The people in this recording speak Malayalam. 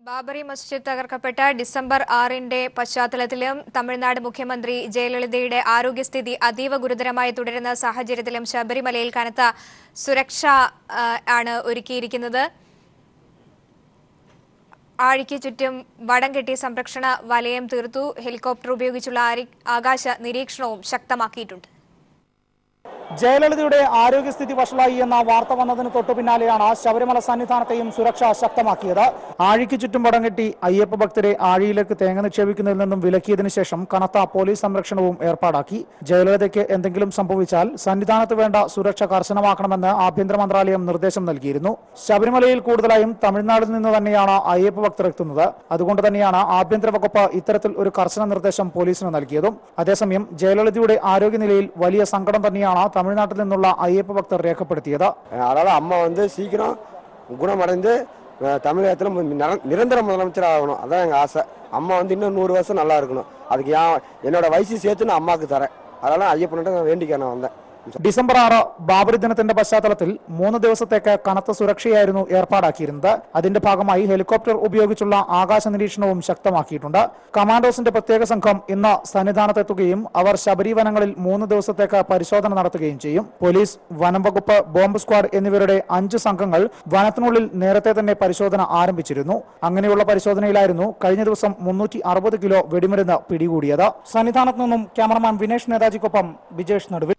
ബാബറി മസ്ജിദ് തകർക്കപ്പെട്ട ഡിസംബർ ആറിന്റെ പശ്ചാത്തലത്തിലും തമിഴ്നാട് മുഖ്യമന്ത്രി ജയലളിതയുടെ ആരോഗ്യസ്ഥിതി അതീവ ഗുരുതരമായി തുടരുന്ന സാഹചര്യത്തിലും ശബരിമലയിൽ കനത്ത സുരക്ഷ ആ, ആണ് ഒരുക്കിയിരിക്കുന്നത് ആഴിക്ക് ചുറ്റും വടം കെട്ടി സംരക്ഷണ വലയം തീർത്തു ഹെലികോപ്റ്റർ ഉപയോഗിച്ചുള്ള ആരി- ആകാശ നിരീക്ഷണവും ശക്തമാക്കിയിട്ടുണ്ട് ജയലളിതയുടെ ആരോഗ്യസ്ഥിതി വഷളായി എന്ന വാർത്ത വന്നതിന് തൊട്ടു പിന്നാലെയാണ് ശബരിമല സന്നിധാനത്തെയും സുരക്ഷ ശക്തമാക്കിയത് ആഴിക്ക് ചുറ്റും വടം കെട്ടി അയ്യപ്പ ഭക്തരെ ആഴിയിലേക്ക് തേങ്ങ നിക്ഷേപിക്കുന്നതിൽ നിന്നും വിലക്കിയതിനു ശേഷം കനത്ത പോലീസ് സംരക്ഷണവും ഏർപ്പാടാക്കി ജയലളിതയ്ക്ക് എന്തെങ്കിലും സംഭവിച്ചാൽ സന്നിധാനത്ത് വേണ്ട സുരക്ഷ കർശനമാക്കണമെന്ന് ആഭ്യന്തര മന്ത്രാലയം നിർദ്ദേശം നൽകിയിരുന്നു ശബരിമലയിൽ കൂടുതലായും തമിഴ്നാട്ടിൽ നിന്ന് തന്നെയാണ് അയ്യപ്പ ഭക്തർ എത്തുന്നത് അതുകൊണ്ട് തന്നെയാണ് ആഭ്യന്തര വകുപ്പ് ഇത്തരത്തിൽ ഒരു കർശന നിർദ്ദേശം പോലീസിന് നൽകിയതും അതേസമയം ജയലളിതയുടെ ആരോഗ്യനിലയിൽ വലിയ സങ്കടം തന്നെയാണ് തമിഴ്നാട്ടിൽ നിന്നുള്ള അയ്യപ്പ ഭക്തർ രേഖപ്പെടുത്തിയത് அதனால் அம்மா வந்து சீக்கிரம் குணமடைந்து அஹ், தமிழகத்தில் மு- நிர- நிரந்தர முதலமைச்சர் ஆகணும் அதான் எங்கள் ஆசை அம்மா வந்து இன்னும் நூறு வருஷம் நல்லா இருக்கணும் அதுக்கு ஏன் என்னோட வயசு சேர்த்து நான் அம்மாவுக்கு தரேன் அதனால் ஐயப்பன்ட்ட நான் வேண்டிக்க நான் வந்தேன் ഡിസംബർ ആറ് ബാബറി ദിനത്തിന്റെ പശ്ചാത്തലത്തിൽ മൂന്ന് ദിവസത്തേക്ക് കനത്ത സുരക്ഷയായിരുന്നു ഏർപ്പാടാക്കിയിരുന്നത് അതിന്റെ ഭാഗമായി ഹെലികോപ്റ്റർ ഉപയോഗിച്ചുള്ള ആകാശ നിരീക്ഷണവും ശക്തമാക്കിയിട്ടുണ്ട് കമാൻഡോസിന്റെ പ്രത്യേക സംഘം ഇന്ന് സന്നിധാനത്തെത്തുകയും അവർ ശബരി വനങ്ങളിൽ മൂന്ന് ദിവസത്തേക്ക് പരിശോധന നടത്തുകയും ചെയ്യും പോലീസ് വനം വകുപ്പ് ബോംബ് സ്ക്വാഡ് എന്നിവരുടെ അഞ്ച് സംഘങ്ങൾ വനത്തിനുള്ളിൽ നേരത്തെ തന്നെ പരിശോധന ആരംഭിച്ചിരുന്നു അങ്ങനെയുള്ള പരിശോധനയിലായിരുന്നു കഴിഞ്ഞ ദിവസം മുന്നൂറ്റി അറുപത് കിലോ വെടിമരുന്ന് പിടികൂടിയത് സന്നിധാനത്ത് നിന്നും ക്യാമറമാൻ വിനേഷ് നേതാജിക്കൊപ്പം ബിജേഷ് നടുവിൽ